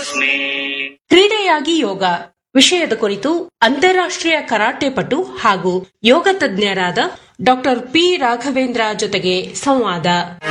ತಸ್ಮೈ ಕ್ರೀಡೆಯಾಗಿ ಯೋಗ ವಿಷಯದ ಕುರಿತು ಅಂತಾರಾಷ್ಟ್ರೀಯ ಕರಾಟೆ ಪಟು ಹಾಗೂ ಯೋಗ ತಜ್ಞರಾದ ಡಾಕ್ಟರ್ ಪಿ ರಾಘವೇಂದ್ರ ಜೊತೆಗೆ ಸಂವಾದ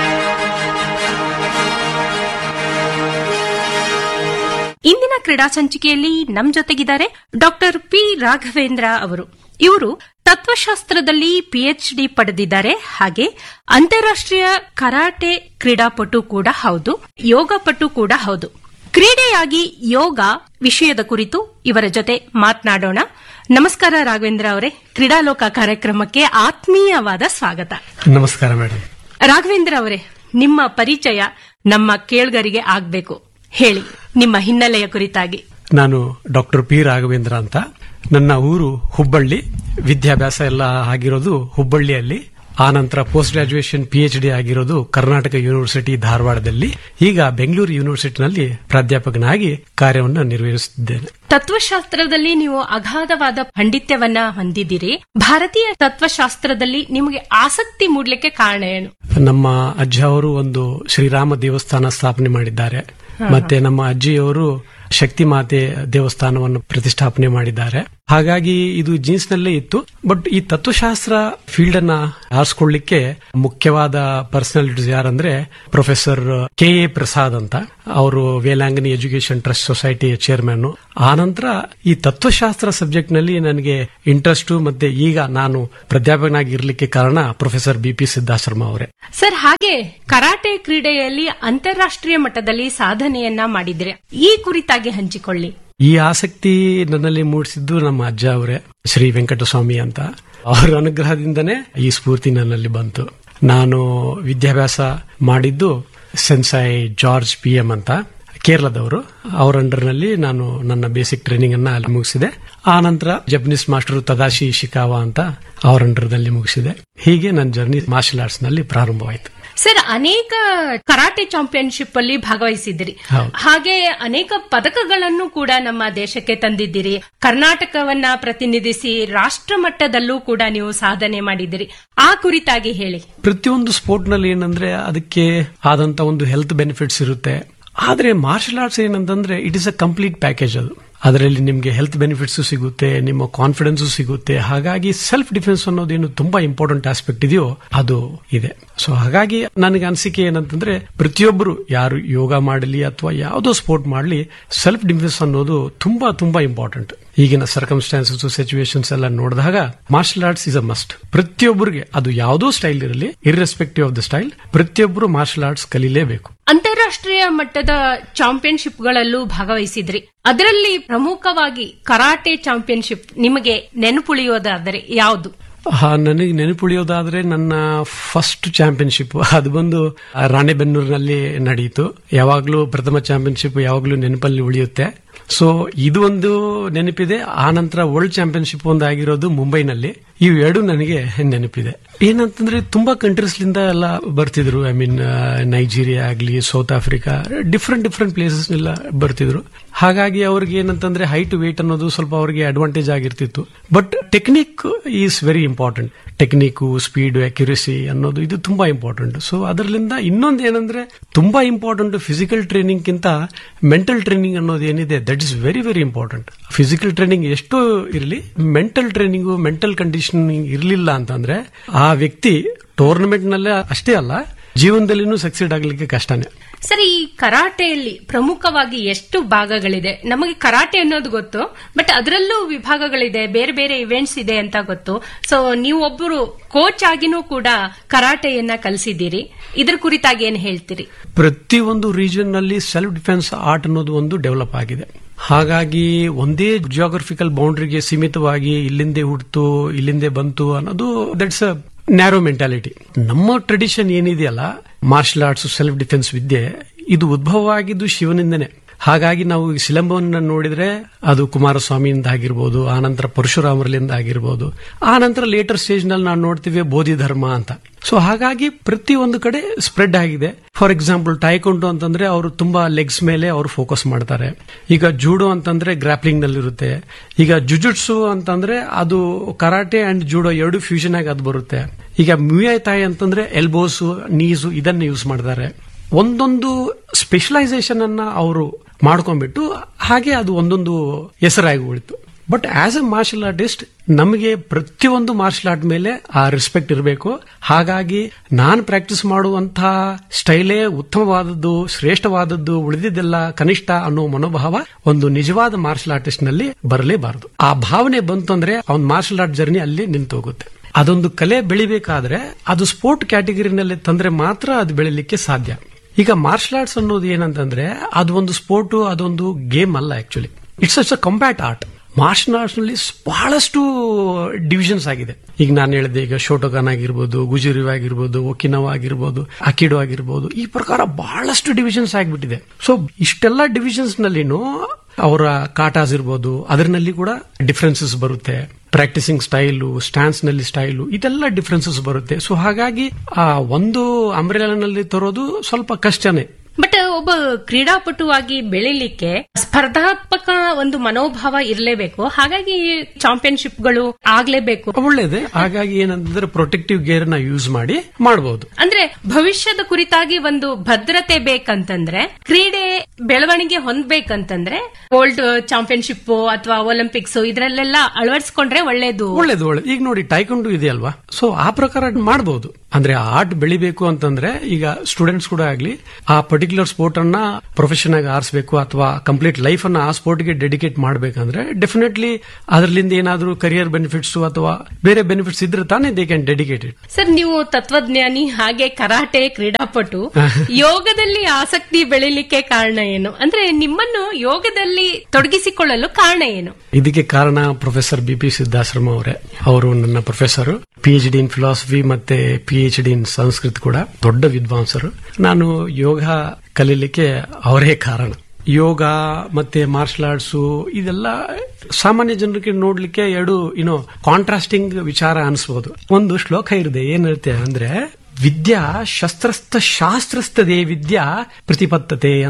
ಇಂದಿನ ಕ್ರೀಡಾ ಸಂಚಿಕೆಯಲ್ಲಿ ನಮ್ ಜೊತೆಗಿದ್ದಾರೆ ಡಾಕ್ಟರ್ ಪಿ ರಾಘವೇಂದ್ರ ಅವರು ಇವರು ತತ್ವಶಾಸ್ತ್ರದಲ್ಲಿ ಪಿಎಚ್ಡಿ ಪಡೆದಿದ್ದಾರೆ ಹಾಗೆ ಅಂತಾರಾಷ್ಟ್ರೀಯ ಕರಾಟೆ ಕ್ರೀಡಾಪಟು ಕೂಡ ಹೌದು ಯೋಗ ಪಟು ಕೂಡ ಹೌದು ಕ್ರೀಡೆಯಾಗಿ ಯೋಗ ವಿಷಯದ ಕುರಿತು ಇವರ ಜೊತೆ ಮಾತನಾಡೋಣ ನಮಸ್ಕಾರ ರಾಘವೇಂದ್ರ ಅವರೇ ಕ್ರೀಡಾಲೋಕ ಕಾರ್ಯಕ್ರಮಕ್ಕೆ ಆತ್ಮೀಯವಾದ ಸ್ವಾಗತ ನಮಸ್ಕಾರ ಮೇಡಮ್ ರಾಘವೇಂದ್ರ ಅವರೇ ನಿಮ್ಮ ಪರಿಚಯ ನಮ್ಮ ಕೇಳ್ಗರಿಗೆ ಆಗ್ಬೇಕು ಹೇಳಿ ನಿಮ್ಮ ಹಿನ್ನೆಲೆಯ ಕುರಿತಾಗಿ ನಾನು ಡಾಕ್ಟರ್ ಪಿ ರಾಘವೇಂದ್ರ ಅಂತ ನನ್ನ ಊರು ಹುಬ್ಬಳ್ಳಿ ವಿದ್ಯಾಭ್ಯಾಸ ಎಲ್ಲ ಆಗಿರೋದು ಹುಬ್ಬಳ್ಳಿಯಲ್ಲಿ ಆ ನಂತರ post graduation P H D ಆಗಿರೋದು ಕರ್ನಾಟಕ ಯೂನಿವರ್ಸಿಟಿ ಧಾರವಾಡದಲ್ಲಿ ಈಗ ಬೆಂಗಳೂರು ಯೂನಿವರ್ಸಿಟಿನಲ್ಲಿ ಪ್ರಾಧ್ಯಾಪಕನಾಗಿ ಕಾರ್ಯವನ್ನು ನಿರ್ವಹಿಸುತ್ತಿದ್ದೇನೆ ತತ್ವಶಾಸ್ತ್ರದಲ್ಲಿ ನೀವು ಅಗಾಧವಾದ ಪಾಂಡಿತ್ಯವನ್ನ ಹೊಂದಿದ್ದೀರಿ ಭಾರತೀಯ ತತ್ವಶಾಸ್ತ್ರದಲ್ಲಿ ನಿಮಗೆ ಆಸಕ್ತಿ ಮೂಡ್ಲಿಕ್ಕೆ ಕಾರಣ ಏನು ನಮ್ಮ ಅಜ್ಜ ಅವರು ಒಂದು ಶ್ರೀರಾಮ ದೇವಸ್ಥಾನ ಸ್ಥಾಪನೆ ಮಾಡಿದ್ದಾರೆ ಮತ್ತೆ ನಮ್ಮ ಅಜ್ಜಿಯವರು ಶಕ್ತಿ ಮಾತೆ ದೇವಸ್ಥಾನವನ್ನು ಪ್ರತಿಷ್ಠಾಪನೆ ಮಾಡಿದ್ದಾರೆ ಹಾಗಾಗಿ ಇದು ಜೀನ್ಸ್ ನಲ್ಲೇ ಇತ್ತು ಬಟ್ ಈ ತತ್ವಶಾಸ್ತ್ರ ಫೀಲ್ಡ್ ಅನ್ನ ಆರಿಸ್ಕೊಳ್ಳಿಕ್ಕೆ ಮುಖ್ಯವಾದ ಪರ್ಸನಾಲಿಟೀಸ್ ಯಾರಂದ್ರೆ ಪ್ರೊಫೆಸರ್ ಕೆ ಎ ಪ್ರಸಾದ್ ಅಂತ ಅವರು ವೇಲಾಂಗನಿ ಎಜುಕೇಶನ್ ಟ್ರಸ್ಟ್ ಸೊಸೈಟಿಯ ಚೇರ್ಮನ್ ಆನಂತರ ಈ ತತ್ವಶಾಸ್ತ್ರ ಸಬ್ಜೆಕ್ಟ್ ನಲ್ಲಿ ನನಗೆ ಇಂಟ್ರೆಸ್ಟ್ ಮತ್ತೆ ಈಗ ನಾನು ಪ್ರಾಧ್ಯಾಪಕನಾಗಿ ಇರಲಿಕ್ಕೆ ಕಾರಣ ಪ್ರೊಫೆಸರ್ ಬಿ ಪಿ ಸಿದ್ದಾಶ್ರಮ ಅವರೇ ಸರ್ ಹಾಗೆ ಕರಾಟೆ ಕ್ರೀಡೆಯಲ್ಲಿ ಅಂತಾರಾಷ್ಟ್ರೀಯ ಮಟ್ಟದಲ್ಲಿ ಸಾಧನೆಯನ್ನ ಮಾಡಿದ್ರೆ ಈ ಕುರಿತಾಗಿ ಹಂಚಿಕೊಳ್ಳಿ ಈ ಆಸಕ್ತಿ ನನ್ನಲ್ಲಿ ಮೂಡಿಸಿದ್ದು ನಮ್ಮ ಅಜ್ಜ ಅವರೇ ಶ್ರೀ ವೆಂಕಟಸ್ವಾಮಿ ಅಂತ ಅವರ ಅನುಗ್ರಹದಿಂದನೇ ಈ ಸ್ಫೂರ್ತಿ ನನ್ನಲ್ಲಿ ಬಂತು ನಾನು ವಿದ್ಯಾಭ್ಯಾಸ ಮಾಡಿದ್ದು ಸೆನ್ಸಾಯ್ ಜಾರ್ಜ್ ಪಿ ಎಂ ಅಂತ ಕೇರಳದವರು ಅವರ ಅಂಡರ್ನಲ್ಲಿ ನಾನು ನನ್ನ ಬೇಸಿಕ್ ಟ್ರೈನಿಂಗ್ ಅನ್ನ ಅಲ್ಲಿ ಮುಗಿಸಿದೆ ಆ ನಂತರ ಜಪನೀಸ್ ಮಾಸ್ಟರ್ ತದಾಶಿ ಶಿಕಾವಾ ಅಂತ ಅವರ ಅಂಡರ್ನಲ್ಲಿ ಮುಗಿಸಿದೆ ಹೀಗೆ ನನ್ನ ಜರ್ನಿ ಮಾರ್ಷಲ್ ಆರ್ಟ್ಸ್ ನಲ್ಲಿ ಪ್ರಾರಂಭವಾಯಿತು ಸರ್ ಅನೇಕ ಕರಾಟೆ ಚಾಂಪಿಯನ್ಶಿಪ್ ಅಲ್ಲಿ ಭಾಗವಹಿಸಿದ್ದೀರಿ ಹೌದು. ಹಾಗೆ ಅನೇಕ ಪದಕಗಳನ್ನು ಕೂಡ ನಮ್ಮ ದೇಶಕ್ಕೆ ತಂದಿದ್ದೀರಿ ಕರ್ನಾಟಕವನ್ನ ಪ್ರತಿನಿಧಿಸಿ ರಾಷ್ಟ್ರ ಮಟ್ಟದಲ್ಲೂ ಕೂಡ ನೀವು ಸಾಧನೆ ಮಾಡಿದ್ದೀರಿ ಆ ಕುರಿತಾಗಿ ಹೇಳಿ ಪ್ರತಿಯೊಂದು ಸ್ಪೋರ್ಟ್ ನಲ್ಲಿ ಏನಂದ್ರೆ ಅದಕ್ಕೆ ಆದಂತ ಒಂದು ಹೆಲ್ತ್ ಬೆನಿಫಿಟ್ಸ್ ಇರುತ್ತೆ ಆದ್ರೆ ಮಾರ್ಷಲ್ ಆರ್ಟ್ಸ್ ಏನಂತಂದ್ರೆ it is a complete package ಅದು ಅದರಲ್ಲಿ ನಿಮಗೆ ಹೆಲ್ತ್ ಬೆನಿಫಿಟ್ಸ್ ಸಿಗುತ್ತೆ ನಿಮ್ಮ ಕಾನ್ಫಿಡೆನ್ಸ್ ಸಿಗುತ್ತೆ ಹಾಗಾಗಿ ಸೆಲ್ಫ್ ಡಿಫೆನ್ಸ್ ಅನ್ನೋದೇನು ತುಂಬಾ ಇಂಪಾರ್ಟೆಂಟ್ ಆಸ್ಪೆಕ್ಟ್ ಇದೆಯೋ ಅದು ಇದೆ ಸೊ ಹಾಗಾಗಿ ನನಗೆ ಅನಿಸಿಕೆ ಏನಂತಂದ್ರೆ ಪ್ರತಿಯೊಬ್ಬರು ಯಾರು ಯೋಗ ಮಾಡಲಿ ಅಥವಾ ಯಾವುದೋ ಸ್ಪೋರ್ಟ್ ಮಾಡಲಿ ಸೆಲ್ಫ್ ಡಿಫೆನ್ಸ್ ಅನ್ನೋದು ತುಂಬಾ ತುಂಬಾ ಇಂಪಾರ್ಟೆಂಟ್ ಈಗಿನ ಸರ್ಕಮ್ಸ್ಟಾನ್ಸಸ್ ಸಿಚುವೇಶನ್ಸ್ ಎಲ್ಲ ನೋಡಿದಾಗ martial arts is a must ಪ್ರತಿಯೊಬ್ಬರಿಗೆ ಅದು ಯಾವುದೋ ಸ್ಟೈಲ್ ಇರಲಿ ಇರ್ರೆಸ್ಪೆಕ್ಟಿವ್ ಆಫ್ ದ ಸ್ಟೈಲ್ ಪ್ರತಿಯೊಬ್ಬರು ಮಾರ್ಷಲ್ ಆರ್ಟ್ಸ್ ಕಲೀಲೇಬೇಕು ಅಂತಾರಾಷ್ಟ್ರೀಯ ಮಟ್ಟದ ಚಾಂಪಿಯನ್ಶಿಪ್ಗಳಲ್ಲೂ ಭಾಗವಹಿಸಿದ್ರಿ ಅದರಲ್ಲಿ ಪ್ರಮುಖವಾಗಿ ಕರಾಟೆ ಚಾಂಪಿಯನ್ಶಿಪ್ ನಿಮಗೆ ನೆನಪುಳಿಯೋದಾದರೆ ಯಾವುದು ಹಾ, ನನಗೆ ನೆನಪುಳಿಯೋದಾದ್ರೆ ನನ್ನ ಫಸ್ಟ್ ಚಾಂಪಿಯನ್ಶಿಪ್ ಅದು ಬಂದು ಆ, ರಾಣೆಬೆನ್ನೂರಿನಲ್ಲಿ ನಡೆಯಿತು ಯಾವಾಗ್ಲೂ ಪ್ರಥಮ ಚಾಂಪಿಯನ್ಶಿಪ್ ಯಾವಾಗ್ಲೂ ನೆನಪಲ್ಲಿ ಉಳಿಯುತ್ತೆ ಸೊ ಇದು ಒಂದು ನೆನಪಿದೆ ಆ ನಂತರ ವರ್ಲ್ಡ್ ಚಾಂಪಿಯನ್ಶಿಪ್ ಒಂದು ಆಗಿರೋದು ಮುಂಬೈನಲ್ಲಿ ಇವು ಎರಡು ನನಗೆ ನೆನಪಿದೆ ಏನಂತಂದ್ರೆ ತುಂಬಾ ಕಂಟ್ರೀಸ್ಲಿಂದ ಎಲ್ಲ ಬರ್ತಿದ್ರು ಐ ಮೀನ್ ನೈಜೀರಿಯಾ ಆಗ್ಲಿ South Africa different different places ಎಲ್ಲ ಬರ್ತಿದ್ರು ಹಾಗಾಗಿ ಅವ್ರಿಗೆ ಏನಂತಂದ್ರೆ ಹೈಟ್ ವೇಟ್ ಅನ್ನೋದು ಸ್ವಲ್ಪ ಅವ್ರಿಗೆ ಅಡ್ವಾಂಟೇಜ್ ಆಗಿರ್ತಿತ್ತು but technique is very important technique speed accuracy ಅನ್ನೋದು ಇದು ತುಂಬಾ ಇಂಪಾರ್ಟೆಂಟ್ ಸೊ ಅದರಿಂದ ಇನ್ನೊಂದು ಏನಂದ್ರೆ ತುಂಬಾ ಇಂಪಾರ್ಟೆಂಟ್ ಫಿಸಿಕಲ್ ಟ್ರೈನಿಂಗ್ ಗಿಂತ ಮೆಂಟಲ್ ಟ್ರೈನಿಂಗ್ ಅನ್ನೋದು ಏನಿದೆ that is very very important physical training ಎಷ್ಟೋ ಇರಲಿ ಮೆಂಟಲ್ ಟ್ರೈನಿಂಗ್ ಮೆಂಟಲ್ ಕಂಡೀಷನಿಂಗ್ ಇರಲಿಲ್ಲ ಅಂತಂದ್ರೆ ಆ ವ್ಯಕ್ತಿ ಟೂರ್ನಮೆಂಟ್ ನಲ್ಲೇ ಅಷ್ಟೇ ಅಲ್ಲ ಜೀವನದಲ್ಲಿನೂ ಸಕ್ಸೀಡ್ ಆಗ್ಲಿಕ್ಕೆ ಕಷ್ಟನೇ ಸರಿ ಈ ಕರಾಟೆಯಲ್ಲಿ ಪ್ರಮುಖವಾಗಿ ಎಷ್ಟು ಭಾಗಗಳಿದೆ ನಮಗೆ ಕರಾಟೆ ಅನ್ನೋದು ಗೊತ್ತು ಬಟ್ ಅದರಲ್ಲೂ ವಿಭಾಗಗಳಿದೆ ಬೇರೆ ಬೇರೆ ಇವೆಂಟ್ಸ್ ಇದೆ ಅಂತ ಗೊತ್ತು ಸೊ ನೀವು ಒಬ್ಬರು ಕೋಚ್ ಆಗಿನೂ ಕೂಡ ಕರಾಟೆಯನ್ನ ಕಲಿಸಿದ್ದೀರಿ ಇದ್ರ ಕುರಿತಾಗಿ ಏನ್ ಹೇಳ್ತೀರಿ ಪ್ರತಿಯೊಂದು ರೀಜನ್ ನಲ್ಲಿ ಸೆಲ್ಫ್ ಡಿಫೆನ್ಸ್ ಆರ್ಟ್ ಅನ್ನೋದು ಒಂದು ಡೆವಲಪ್ ಆಗಿದೆ ಹಾಗಾಗಿ ಒಂದೇ ಜಿಯೋಗ್ರಫಿಕಲ್ ಬೌಂಡ್ರಿಗೆ ಸೀಮಿತವಾಗಿ ಇಲ್ಲಿಂದೇ ಹುಡ್ತು ಇಲ್ಲಿಂದೇ ಬಂತು ಅನ್ನೋದು ದಟ್ಸ್ ಅ ನ್ಯಾರೋ ಮೆಂಟಾಲಿಟಿ ನಮ್ಮ ಟ್ರೆಡಿಷನ್ ಏನಿದೆಯಲ್ಲ ಮಾರ್ಷಲ್ ಆರ್ಟ್ಸ್ ಸೆಲ್ಫ್ ಡಿಫೆನ್ಸ್ ವಿದ್ಯೆ ಇದು ಉದ್ಭವ ಆಗಿದ್ದು ಶಿವನಿಂದನೇ ಹಾಗಾಗಿ ನಾವು ಈ ಸಿಲಂಬವನ್ನು ನೋಡಿದ್ರೆ ಅದು ಕುಮಾರಸ್ವಾಮಿಯಿಂದ ಆಗಿರ್ಬೋದು ಆನಂತರ ಪರಶುರಾಮರಲಿಂದ ಆಗಿರ್ಬೋದು ಆ ನಂತರ ಲೇಟರ್ ಸ್ಟೇಜ್ ನಲ್ಲಿ ನಾವು ನೋಡ್ತೀವಿ ಬೋಧಿ ಧರ್ಮ ಅಂತ ಸೊ ಹಾಗಾಗಿ ಪ್ರತಿ ಒಂದು ಕಡೆ ಸ್ಪ್ರೆಡ್ ಆಗಿದೆ ಫಾರ್ ಎಕ್ಸಾಂಪಲ್ ಟೈಕೊಂಡು ಅಂತಂದ್ರೆ ಅವರು ತುಂಬಾ ಲೆಗ್ಸ್ ಮೇಲೆ ಅವರು ಫೋಕಸ್ ಮಾಡ್ತಾರೆ ಈಗ ಜೂಡೋ ಅಂತಂದ್ರೆ ಗ್ರಾಪ್ಲಿಂಗ್ ನಲ್ಲಿರುತ್ತೆ ಈಗ ಜುಜುಟ್ಸು ಅಂತಂದ್ರೆ ಅದು ಕರಾಟೆ ಅಂಡ್ ಜೂಡೋ ಎರಡು ಫ್ಯೂಷನ್ ಆಗಿ ಅದು ಬರುತ್ತೆ ಈಗ ಮ್ಯೂಯ್ ತಾಯಿ ಅಂತಂದ್ರೆ ಎಲ್ಬೋಸು ನೀಸು ಇದನ್ನ ಯೂಸ್ ಮಾಡ್ತಾರೆ ಒಂದೊಂದು ಸ್ಪೆಷಲೈಸೇಷನ್ ಅನ್ನ ಅವರು ಮಾಡ್ಕೊಂಡ್ಬಿಟ್ಟು ಹಾಗೆ ಅದು ಒಂದೊಂದು ಹೆಸರಾಗಿ ಉಳಿತು but as a martial artist ನಮಗೆ ಪ್ರತಿಯೊಂದು ಮಾರ್ಷಲ್ ಆರ್ಟ್ ಮೇಲೆ ಆ ರೆಸ್ಪೆಕ್ಟ್ ಇರಬೇಕು ಹಾಗಾಗಿ ನಾನು ಪ್ರಾಕ್ಟೀಸ್ ಮಾಡುವಂತಹ ಸ್ಟೈಲೇ ಉತ್ತಮವಾದದ್ದು ಶ್ರೇಷ್ಠವಾದದ್ದು ಉಳಿದಿದ್ದೆಲ್ಲ ಕನಿಷ್ಠ ಅನ್ನೋ ಮನೋಭಾವ ಒಂದು ನಿಜವಾದ ಮಾರ್ಷಲ್ ಆರ್ಟಿಸ್ಟ್ ನಲ್ಲಿ ಬರಲೇಬಾರದು ಆ ಭಾವನೆ ಬಂತು ಅಂದ್ರೆ ಅವನ್ ಮಾರ್ಷಲ್ ಆರ್ಟ್ ಜರ್ನಿ ಅಲ್ಲಿ ನಿಂತು ಹೋಗುತ್ತೆ ಅದೊಂದು ಕಲೆ ಬೆಳಿಬೇಕಾದ್ರೆ ಅದು ಸ್ಪೋರ್ಟ್ ಕ್ಯಾಟಗರಿನಲ್ಲಿ ತಂದ್ರೆ ಮಾತ್ರ ಅದು ಬೆಳಿಲಿಕ್ಕೆ ಸಾಧ್ಯ ಈಗ ಮಾರ್ಷಲ್ ಆರ್ಟ್ಸ್ ಅನ್ನೋದು ಏನಂತಂದ್ರೆ ಅದು ಒಂದು ಸ್ಪೋರ್ಟ್ ಅದೊಂದು ಗೇಮ್ ಅಲ್ಲ actually it's a combat art martial arts ನಲ್ಲಿ ಬಹಳಷ್ಟು ಡಿವಿಷನ್ಸ್ ಆಗಿದೆ ಈಗ ನಾನು ಹೇಳಿದೆ ಈಗ ಶೋಟೋಗಾನ್ ಆಗಿರ್ಬೋದು ಗುಜುರಿ ಆಗಿರ್ಬೋದು ಒಕಿನವ ಆಗಿರ್ಬೋದು ಅಕಿಡೋ ಆಗಿರ್ಬೋದು ಈ ಪ್ರಕಾರ ಬಹಳಷ್ಟು ಡಿವಿಷನ್ಸ್ ಆಗಿಬಿಟ್ಟಿದೆ ಸೊ ಇಷ್ಟೆಲ್ಲ ಡಿವಿಷನ್ಸ್ ನಲ್ಲಿನೂ ಅವರ ಕಾಟಾಸ್ ಇರ್ಬೋದು ಅದರಲ್ಲಿ ಕೂಡ ಡಿಫ್ರೆನ್ಸಸ್ ಬರುತ್ತೆ ಪ್ರಾಕ್ಟೀಸಿಂಗ್ ಸ್ಟೈಲು ಸ್ಟ್ಯಾನ್ಸ್ ನಲ್ಲಿ ಸ್ಟೈಲು ಇದೆಲ್ಲ ಡಿಫ್ರೆನ್ಸಸ್ ಬರುತ್ತೆ ಸೊ ಹಾಗಾಗಿ ಆ ಒಂದು ಅಂಬ್ರೆಲಾನಲ್ಲಿ ತರೋದು ಸ್ವಲ್ಪ ಕಷ್ಟನೇ ಬಟ್ ಒಬ್ಬ ಕ್ರೀಡಾಪಟುವಾಗಿ ಬೆಳಿಲಿಕ್ಕೆ ಸ್ಪರ್ಧಾತ್ಮಕ ಒಂದು ಮನೋಭಾವ ಇರಲೇಬೇಕು ಹಾಗಾಗಿ ಚಾಂಪಿಯನ್ಶಿಪ್ಗಳು ಆಗ್ಲೇಬೇಕು ಒಳ್ಳೇದೇ ಹಾಗಾಗಿ ಏನಂತಂದ್ರೆ ಪ್ರೊಟೆಕ್ಟಿವ್ ಗೇರ್ ನ ಯೂಸ್ ಮಾಡಿ ಮಾಡಬಹುದು ಅಂದ್ರೆ ಭವಿಷ್ಯದ ಕುರಿತಾಗಿ ಒಂದು ಭದ್ರತೆ ಬೇಕಂತಂದ್ರೆ ಕ್ರೀಡೆ ಬೆಳವಣಿಗೆ ಹೊಂದ್ಬೇಕಂತಂದ್ರೆ ವರ್ಲ್ಡ್ ಚಾಂಪಿಯನ್ಶಿಪ್ ಅಥವಾ ಒಲಿಂಪಿಕ್ಸ್ ಇದ್ರಲ್ಲೆಲ್ಲ ಅಳವಡಿಸ್ಕೊಂಡ್ರೆ ಒಳ್ಳೇದು ಒಳ್ಳೇದು ಒಳ್ಳೇದು ಈಗ ನೋಡಿ ಟೈಕೊಂಡು ಇದೆಯಲ್ವಾ ಸೊ ಆ ಪ್ರಕಾರ ಮಾಡಬಹುದು ಅಂದ್ರೆ ಆರ್ಟ್ ಬೆಳಿಬೇಕು ಅಂತಂದ್ರೆ ಈಗ ಸ್ಟೂಡೆಂಟ್ಸ್ ಕೂಡ ಆಗ್ಲಿ ಆ ಪರ್ಟಿಕ್ಯುಲರ್ ಸ್ಪೋರ್ಟ್ ಅನ್ನ ಪ್ರೊಫೆಷನ್ ಆಗಿ ಆರಿಸಬೇಕು ಅಥವಾ ಕಂಪ್ಲೀಟ್ ಲೈಫ್ ಅನ್ನ ಆ ಸ್ಪೋರ್ಟ್ ಗೆ ಡೆಡಿಕೇಟ್ ಮಾಡಬೇಕಂದ್ರೆ ಡೆಫಿನೆಟ್ಲಿ ಅದರಿಂದ ಏನಾದ್ರೂ ಕರಿಯರ್ ಬೆನಿಫಿಟ್ಸ್ ಅಥವಾ ಬೇರೆ ಬೆನಿಫಿಟ್ಸ್ ಇದ್ರೆ ತಾನೇ ದೇ ಕ್ಯಾನ್ ಡೆಡಿಕೇಟೆಡ್ ಸರ್ ನೀವು ತತ್ವಜ್ಞಾನಿ ಹಾಗೆ ಕರಾಟೆ ಕ್ರೀಡಾಪಟು ಯೋಗದಲ್ಲಿ ಆಸಕ್ತಿ ಬೆಳಿಲಿಕ್ಕೆ ಕಾರಣ ಏನು ಅಂದ್ರೆ ನಿಮ್ಮನ್ನು ಯೋಗದಲ್ಲಿ ತೊಡಗಿಸಿಕೊಳ್ಳಲು ಕಾರಣ ಏನು ಇದಕ್ಕೆ ಕಾರಣ ಪ್ರೊಫೆಸರ್ ಬಿ ಪಿ ಸಿದ್ದಾಶ್ರಮ ಅವರೇ ಅವರು ನನ್ನ professor P H D in philosophy ಮತ್ತೆ P H D in Sanskrit ಕೂಡ ದೊಡ್ಡ ವಿದ್ವಾಂಸರು ನಾನು ಯೋಗ ಕಲೀಲಿಕ್ಕೆ ಅವರೇ ಕಾರಣ ಯೋಗ ಮತ್ತೆ ಮಾರ್ಷಲ್ ಆರ್ಟ್ಸ್ ಇದೆಲ್ಲ ಸಾಮಾನ್ಯ ಜನರಿಗೆ ನೋಡ್ಲಿಕ್ಕೆ ಎರಡು ಏನೋ ಕಾಂಟ್ರಾಸ್ಟಿಂಗ್ ವಿಚಾರ ಅನಿಸಬಹುದು ಒಂದು ಶ್ಲೋಕ ಇದೆ ಏನ್ ಹೇಳ್ತೆ ಅಂದ್ರೆ ವಿದ್ಯಾ ಶಸ್ತ್ರಸ್ಥ ಶಾಸ್ತ್ರಸ್ಥದೇ ವಿದ್ಯಾ ಪ್ರತಿಪತ್ತತೆ